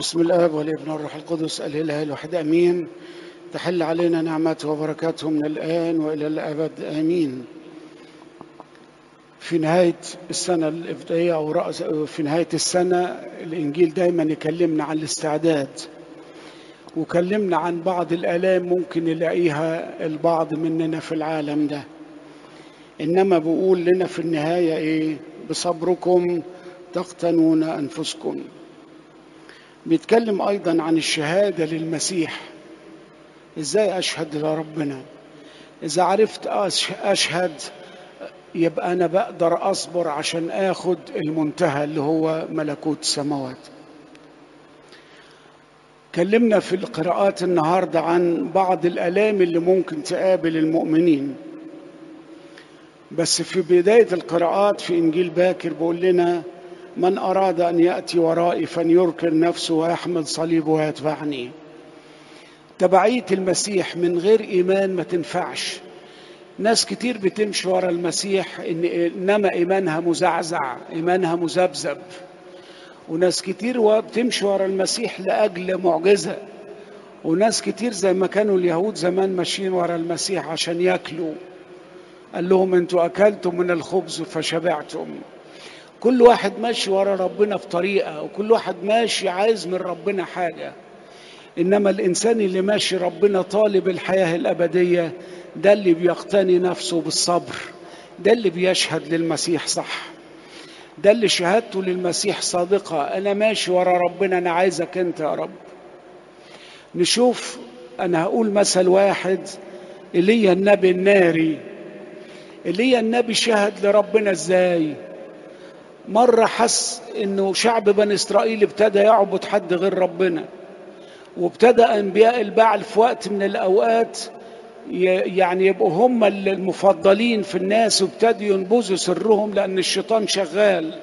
بسم الاب والابن والروح القدس الاله الواحد امين تحل علينا نعمته وبركاته من الان والى الابد امين في نهايه السنه الابتدائيه او رأس في نهايه السنه الانجيل دايما يكلمنا عن الاستعداد وكلمنا عن بعض الالام ممكن يلاقيها البعض مننا في العالم ده انما بيقول لنا في النهايه ايه بصبركم تقتنون انفسكم بيتكلم ايضا عن الشهاده للمسيح ازاي اشهد لربنا اذا عرفت اشهد يبقى انا بقدر اصبر عشان اخد المنتهى اللي هو ملكوت السماوات كلمنا في القراءات النهارده عن بعض الالام اللي ممكن تقابل المؤمنين بس في بدايه القراءات في انجيل باكر بيقول لنا من أراد أن يأتي ورائي فليركن نفسه ويحمل صليبه ويتبعني تبعية المسيح من غير إيمان ما تنفعش ناس كتير بتمشي ورا المسيح إن إنما إيمانها مزعزع إيمانها مذبذب وناس كتير بتمشي ورا المسيح لأجل معجزة وناس كتير زي ما كانوا اليهود زمان ماشيين ورا المسيح عشان ياكلوا قال لهم انتوا أكلتم من الخبز فشبعتم كل واحد ماشي ورا ربنا في طريقه وكل واحد ماشي عايز من ربنا حاجه انما الانسان اللي ماشي ربنا طالب الحياه الابديه ده اللي بيقتني نفسه بالصبر ده اللي بيشهد للمسيح صح ده اللي شهادته للمسيح صادقه انا ماشي ورا ربنا انا عايزك انت يا رب نشوف انا هقول مثل واحد ايليا النبي الناري ايليا النبي شهد لربنا ازاي مرة حس انه شعب بني اسرائيل ابتدى يعبد حد غير ربنا وابتدى انبياء البعل في وقت من الاوقات يعني يبقوا هم المفضلين في الناس وابتدوا ينبذوا سرهم لان الشيطان شغال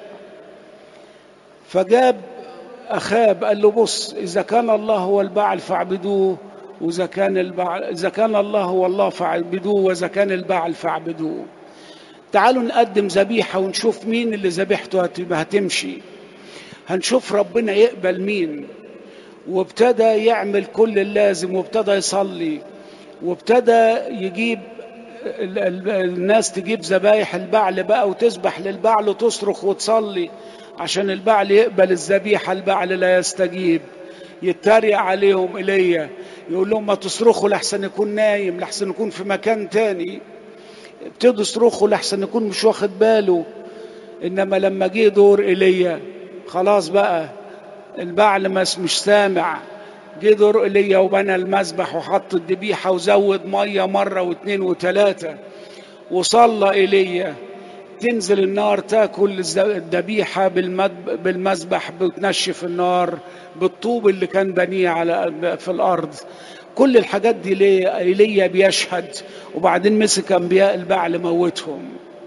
فجاب اخاب قال له بص اذا كان الله هو البعل فاعبدوه واذا كان البعل اذا كان الله هو الله فاعبدوه واذا كان البعل فاعبدوه تعالوا نقدم ذبيحة ونشوف مين اللي ذبيحته هتمشي هنشوف ربنا يقبل مين وابتدى يعمل كل اللازم وابتدى يصلي وابتدى يجيب الناس تجيب ذبايح البعل بقى وتذبح للبعل وتصرخ وتصلي عشان البعل يقبل الذبيحة البعل لا يستجيب يتريق عليهم إلي يقول لهم ما تصرخوا لحسن يكون نايم لحسن يكون في مكان تاني ابتدوا يصرخوا لحسن يكون مش واخد باله انما لما جه دور ايليا خلاص بقى البعل مش سامع جه دور ايليا وبنى المذبح وحط الذبيحه وزود ميه مره واثنين وثلاثه وصلى ايليا تنزل النار تاكل الذبيحه بالمذبح بتنشف النار بالطوب اللي كان بنيه على في الارض كل الحاجات دي ليه ايليا بيشهد وبعدين مسك انبياء البعل موتهم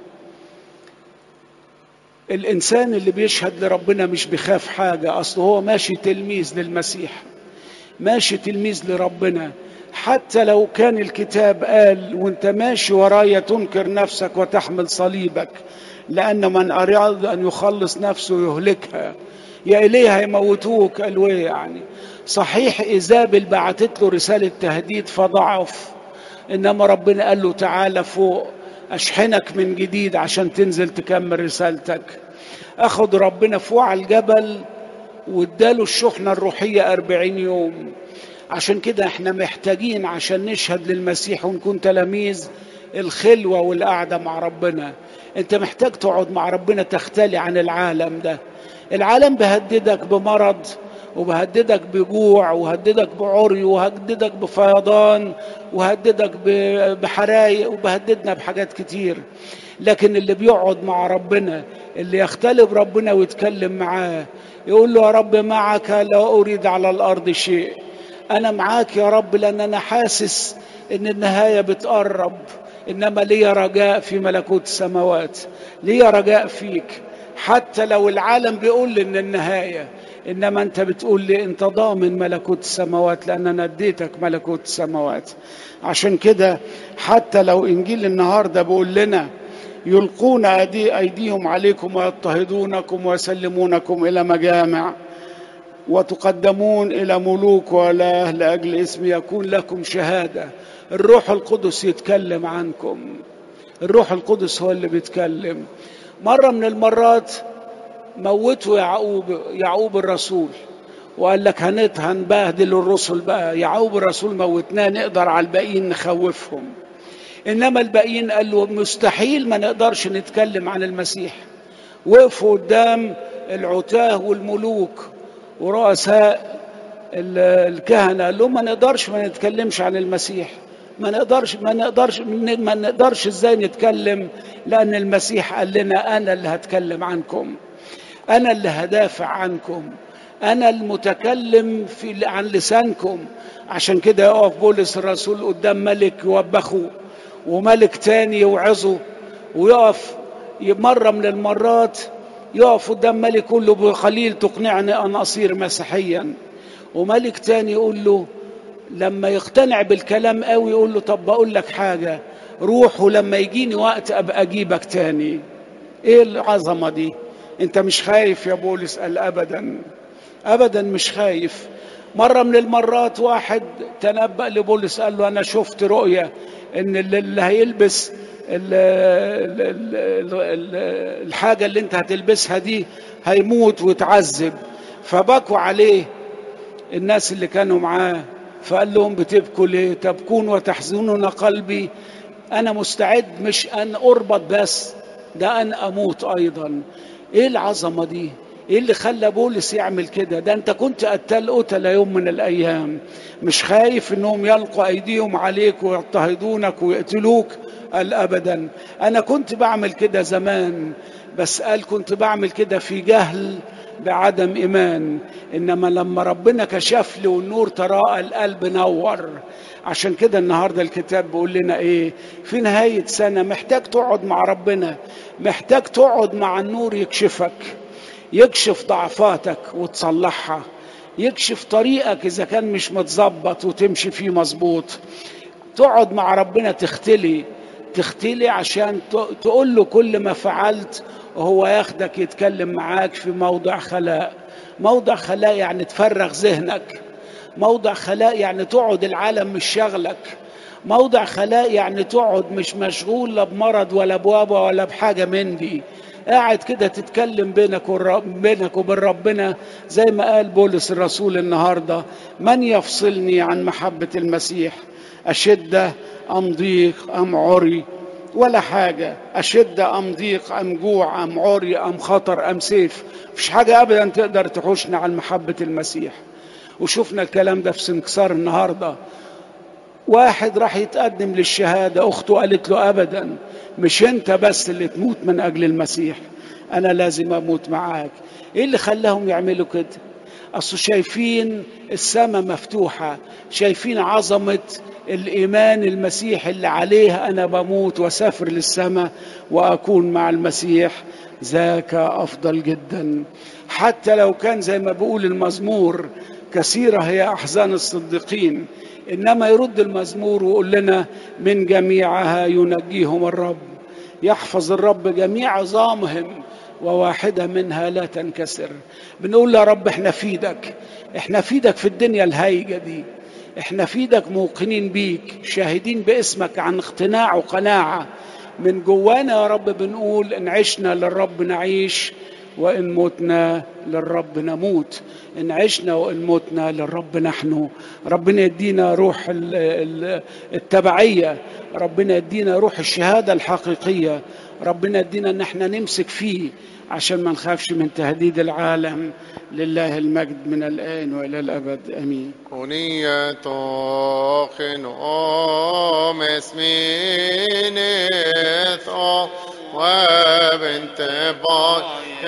الانسان اللي بيشهد لربنا مش بيخاف حاجه اصل هو ماشي تلميذ للمسيح ماشي تلميذ لربنا حتى لو كان الكتاب قال وانت ماشي ورايا تنكر نفسك وتحمل صليبك لان من اراد ان يخلص نفسه يهلكها يا إليه هيموتوك قالوا ايه يعني صحيح ايزابل بعتت له رساله تهديد فضعف انما ربنا قال له تعالى فوق اشحنك من جديد عشان تنزل تكمل رسالتك اخد ربنا فوق على الجبل واداله الشحنه الروحيه أربعين يوم عشان كده احنا محتاجين عشان نشهد للمسيح ونكون تلاميذ الخلوه والقعده مع ربنا انت محتاج تقعد مع ربنا تختلي عن العالم ده العالم بهددك بمرض وبهددك بجوع وهددك بعري وهددك بفيضان وهددك بحرايق وبهددنا بحاجات كتير لكن اللي بيقعد مع ربنا اللي يختلف ربنا ويتكلم معاه يقول له يا رب معك لا أريد على الأرض شيء أنا معاك يا رب لأن أنا حاسس إن النهاية بتقرب إنما لي رجاء في ملكوت السماوات لي رجاء فيك حتى لو العالم بيقول لي ان النهايه انما انت بتقول لي انت ضامن ملكوت السماوات لان انا اديتك ملكوت السماوات عشان كده حتى لو انجيل النهارده بيقول لنا يلقون أيدي أيديهم عليكم ويضطهدونكم ويسلمونكم إلى مجامع وتقدمون إلى ملوك ولا لأجل اسم يكون لكم شهادة الروح القدس يتكلم عنكم الروح القدس هو اللي بيتكلم مرة من المرات موتوا يعقوب يعقوب الرسول وقال لك هنت هنبهدل الرسل بقى يعقوب الرسول موتناه نقدر على الباقيين نخوفهم انما الباقيين قال له مستحيل ما نقدرش نتكلم عن المسيح وقفوا قدام العتاه والملوك ورؤساء الكهنه قال لهم ما نقدرش ما نتكلمش عن المسيح ما نقدرش ما نقدرش ما نقدرش ازاي نتكلم لان المسيح قال لنا انا اللي هتكلم عنكم انا اللي هدافع عنكم انا المتكلم في عن لسانكم عشان كده يقف بولس الرسول قدام ملك يوبخه وملك تاني يوعظه ويقف مرة من المرات يقف قدام ملك يقول له بخليل تقنعني أن أصير مسيحيا وملك تاني يقول له لما يقتنع بالكلام قوي يقول له طب بقول لك حاجة روح ولما يجيني وقت أبقى أجيبك تاني إيه العظمة دي أنت مش خايف يا بولس قال أبدا أبدا مش خايف مرة من المرات واحد تنبأ لبولس قال له أنا شفت رؤية إن اللي هيلبس ال ال ال الحاجة اللي أنت هتلبسها دي هيموت ويتعذب فبكوا عليه الناس اللي كانوا معاه فقال لهم بتبكوا ليه تبكون وتحزنون قلبي أنا مستعد مش أن أربط بس ده أن أموت أيضا إيه العظمة دي ايه اللي خلى بولس يعمل كده ده انت كنت قتال قتل يوم من الايام مش خايف انهم يلقوا ايديهم عليك ويضطهدونك ويقتلوك قال ابدا انا كنت بعمل كده زمان بس قال كنت بعمل كده في جهل بعدم ايمان انما لما ربنا كشف لي والنور تراءى القلب نور عشان كده النهارده الكتاب بيقول لنا ايه في نهايه سنه محتاج تقعد مع ربنا محتاج تقعد مع النور يكشفك يكشف ضعفاتك وتصلحها يكشف طريقك اذا كان مش متظبط وتمشي فيه مظبوط تقعد مع ربنا تختلي تختلي عشان تقول له كل ما فعلت وهو ياخدك يتكلم معاك في موضع خلاء موضع خلاء يعني تفرغ ذهنك موضع خلاء يعني تقعد العالم مش شغلك موضع خلاء يعني تقعد مش مشغول لا بمرض ولا بوابة ولا بحاجة من دي قاعد كده تتكلم بينك والرب بينك وبين ربنا زي ما قال بولس الرسول النهارده من يفصلني عن محبة المسيح أشدة أم ضيق أم عري ولا حاجة أشدة أم ضيق أم جوع أم عري أم خطر أم سيف مفيش حاجة أبدا تقدر تحوشنا عن محبة المسيح وشفنا الكلام ده في سنكسار النهارده واحد راح يتقدم للشهادة أخته قالت له أبدا مش أنت بس اللي تموت من أجل المسيح أنا لازم أموت معاك إيه اللي خلاهم يعملوا كده أصل شايفين السماء مفتوحة شايفين عظمة الإيمان المسيح اللي عليه أنا بموت وسافر للسماء وأكون مع المسيح ذاك أفضل جدا حتى لو كان زي ما بيقول المزمور كثيرة هي أحزان الصديقين إنما يرد المزمور ويقول لنا من جميعها ينجيهم الرب يحفظ الرب جميع عظامهم وواحدة منها لا تنكسر بنقول يا رب احنا في ايدك احنا في ايدك في الدنيا الهايجة دي احنا في ايدك موقنين بيك شاهدين باسمك عن اقتناع وقناعة من جوانا يا رب بنقول ان عشنا للرب نعيش وإن متنا للرب نموت إن عشنا وإن متنا للرب نحن ربنا يدينا روح التبعية ربنا يدينا روح الشهادة الحقيقية ربنا يدينا إن احنا نمسك فيه عشان ما نخافش من تهديد العالم لله المجد من الآن وإلى الأبد آمين كونية طاقن أم اسمين وبنت باي